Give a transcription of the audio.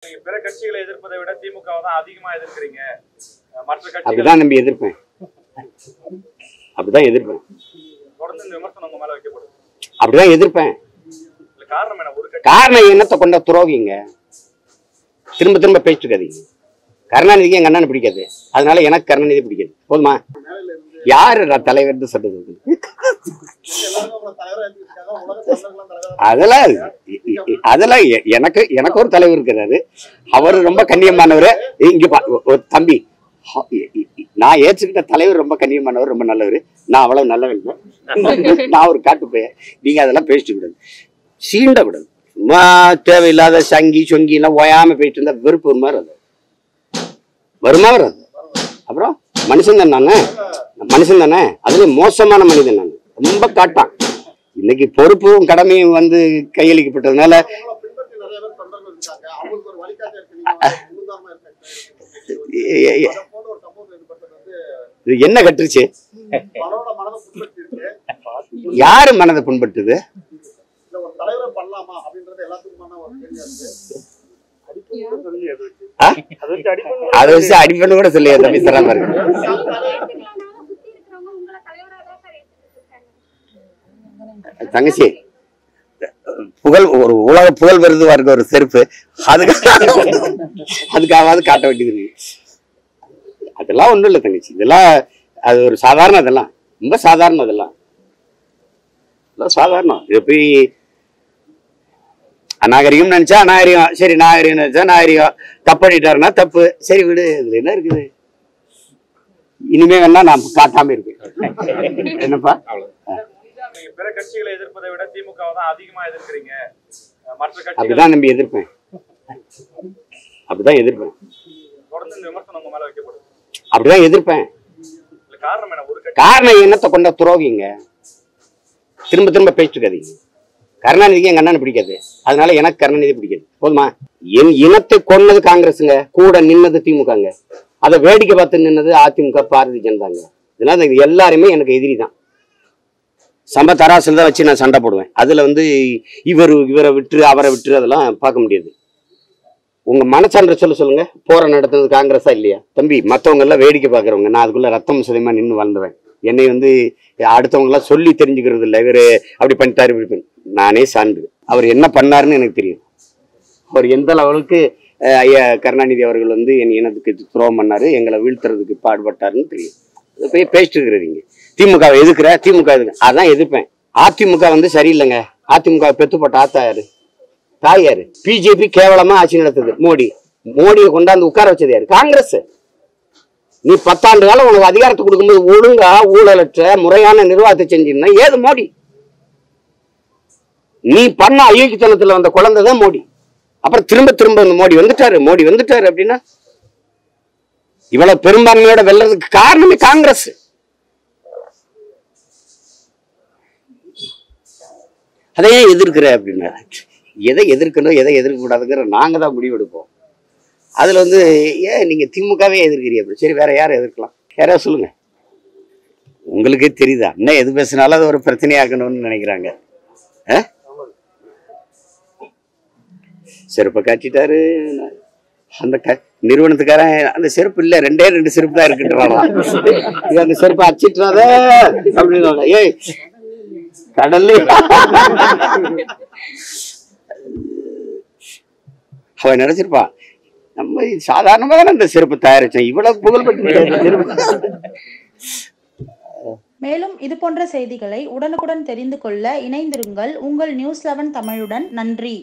நீங்க பிற கட்சிகளை எதிர்ப்பதை விட திமுகவை தான் அதிகமா எதிர்க்கிறீங்க அஹ் மற்ற கட்சிகள் அப்படிதான் நம்பி எதிர்ப்பேன் அப்படிதான் எதிர்ப்பேன் தொடர்ந்து இந்த விமர்சனம் உங்க மேல வைக்கப்படுது அப்படிதான் எதிர்ப்பேன் இல்ல காரணம் என்ன ஒரு கட்சி காரணம் என்னத்தை கொண்ட துரோகிங்க திரும்ப திரும்ப பேசிட்டு இருக்காதீங்க கருணாநிதிக்கு எங்க அண்ணனை பிடிக்காது அதனால எனக்கு கருணாநிதி பிடிக்காது போதுமா யாரு நான் தலைவர்னு சொல்றது அதெல்லாம் இ- இ- அதெல்லாம் எ- எனக்கு எனக்கு ஒரு தலைவர் இருக்கிறாரு அவர் ரொம்ப கண்ணியமானவர் இங்க பா- ஒ- ஒரு தம்பி ஹ- இ- இ- இ- நான் ஏற்றுக்கிட்ட தலைவர் ரொம்ப கண்ணியமானவர் ரொம்ப நல்லவர் நான் அவ்வளவு நல்லவன் இல்லை நான் ஒரு காட்டு பையன் நீங்க அதெல்லாம் பேசிட்டு கூடாது சீண்ட கூடாது சும்மா தேவையில்லாத சங்கி சொங்கி எல்லாம் ஓயாம போயிட்டு இருந்தா வெறுப்பு வருமா வராது வருமா வராது அப்புறம் மனுஷன் தானே நானு மனுஷன் தானே அதுல மோசமான மனிதன் நான் ரொம்ப காட்டான் இன்னைக்கு பொறுப்பும் கடமையும் வந்து கையளிக்கப்பட்டதுனால எ- எ- எ- இது என்ன கட்டுருச்சு யாரு மனதை புண்படுத்துது ஆ? அதை வச்சு அடிப்பண்ணு கூட சொல்லியா தம்பி தராம இருக்கு ஏத்துக்கலனாலும் சுத்தி இருக்கிறவங்க உங்களை தலைவரா தான் சார் ஏத்துக்கிட்டு இருக்காங்க தங்கச்சி புகழ் ஒரு உலக புகழ் விருதுவா இருக்க ஒரு செருப்பு அதுக்காக அதுக்காவது காட்ட வேண்டியது இருக்கு. அதெல்லாம் ஒண்ணும் இல்லை தங்கச்சி இதெல்லாம் அது ஒரு சாதாரண அதெல்லாம் ரொம்ப சாதாரணம் அதெல்லாம் இதெல்லாம் சாதாரணம் இது போய் அநாகரிகம் நினைச்சா அநாகரிகம் சரி நாகரிகம் நினைச்சா நாகரிகம் தப்பு பண்ணிட்டாருன்னா தப்பு சரி விடு இதுல என்ன இருக்குது இனிமே வேணா நான் காட்டாம இருக்கு என்னப்பா நீங்க பிற கட்சிகளை எதிர்ப்பதை விட திமுகவை தான் அதிகமா எதிர்க்கிறீங்க அஹ் மற்ற கட்சிகள் அப்படிதான் நம்பி எதிர்ப்பேன் அப்படிதான் எதிர்ப்பேன் தொடர்ந்து இந்த விமர்சனம் உங்க மேல வைக்கப்படுது அப்படிதான் எதிர்ப்பேன் இல்ல காரணம் என்ன ஒரு கட்சி காரணம் என்னத்தை கொண்ட துரோகிங்க திரும்ப திரும்ப பேசிட்டு இருக்காதீங்க கருணாநிதிக்கு எங்க அண்ணனை பிடிக்காது அதனால எனக்கு கருணாநிதி பிடிக்காது போதுமா என் இனத்தை கொன்னது காங்கிரஸுங்க கூட நின்னது திமுகங்க அதை வேடிக்கை பார்த்து நின்னது அதிமுக பாரதிய ஜனதாங்க இதெல்லாம் இது எல்லாருமே எனக்கு எதிரி தான் சம்ப தராசில் தான் வச்சு நான் சண்டை போடுவேன் அதுல வந்து இவர் இவரை விட்டு அவரை விட்டு அதெல்லாம் பார்க்க முடியாது உங்க மனசான்ற சொல்ல சொல்லுங்க போற நடத்துனது காங்கிரஸா இல்லையா தம்பி மத்தவங்க எல்லாம் வேடிக்கை பாக்குறவங்க நான் அதுக்குள்ள ரத்தம் சதயமா நின்று வாழ்ந்தவன் என்னை வந்து அடுத்தவங்க எல்லாம் சொல்லி தெரிஞ்சுக்கிறது இல்லை இவரு அப்படி பண்ணிட்டாரு இப்படி பண்ணி நானே சான்று அவர் என்ன பண்ணாருன்னு எனக்கு தெரியும் அவர் எந்த லெவலுக்கு அஹ், ஐயா கருணாநிதி அவர்கள் வந்து என் இனத்துக்கு துரோகம் பண்ணாரு எங்களை வீழ்த்துறதுக்கு பாடுபட்டாருன்னு தெரியும் இதை போய் பேசிட்டு இருக்கிறீங்க திமுக வை எதுக்குற திமுக எதுக்கு அதான் எதிர்ப்பேன் அதிமுக வந்து சரியில்லைங்க அதிமுக பெத்து போட்ட ஆத்தா யாரு தாய் யாரு பிஜேபி கேவலமா ஆட்சி நடத்துது மோடி மோடியை கொண்டாந்து உட்கார வச்சது யாரு காங்கிரஸ் நீ பத்தாண்டு காலம் உனக்கு அதிகாரத்தை கொடுக்கும்போது ஒழுங்கா ஊழலற்ற முறையான நிர்வாகத்தை செஞ்சிருந்தா ஏது மோடி நீ பண்ண அயோக்கியத்தனத்துல வந்த குழந்தை தான் மோடி அப்புறம் திரும்ப திரும்ப இந்த மோடி வந்துட்டாரு மோடி வந்துட்டாரு அப்படின்னா இவ்வளவு பெரும்பான்மையோட வெல்றதுக்கு காரணமே காங்கிரஸ் அதையே எதிர்க்கிற அப்படின்னா எதை எதிர்க்கணும் எதை எதிர்க்க கூடாதுங்கிற நாங்க தான் முடிவெடுப்போம் அதுல வந்து ஏன் நீங்க திமுகவே எதிர்க்கிறீங்க அப்படி சரி வேற யாரை எதிர்க்கலாம் யாராவது சொல்லுங்க உங்களுக்கே தெரியுதா இன்னும் எது பேசினாலும் அது ஒரு பிரச்சனையாக்கணும்னு நினைக்கிறாங்க ஆ? செருப்பை காட்டிட்டாரு அந்த க நிறுவனத்துக்காரன் அந்த செருப்பு இல்ல ரெண்டே ரெண்டு செருப்பு தான் இருக்குன்றாங்களாம் இது அந்த செருப்பை அச்சிட்டுறாத அப்படின்னு ஏய் கடல்ல அவன் நினைச்சிருப்பா நம்ம சாதாரணமாக தானே இந்த செருப்பு தயாரிச்சோம் இவ்வளவு புகழ்பெற்ற இந்த செருப்பு மேலும் இது போன்ற செய்திகளை உடனுக்குடன் தெரிந்து கொள்ள இணைந்திருங்கள் உங்கள் நியூஸ் லெவன் தமிழுடன் நன்றி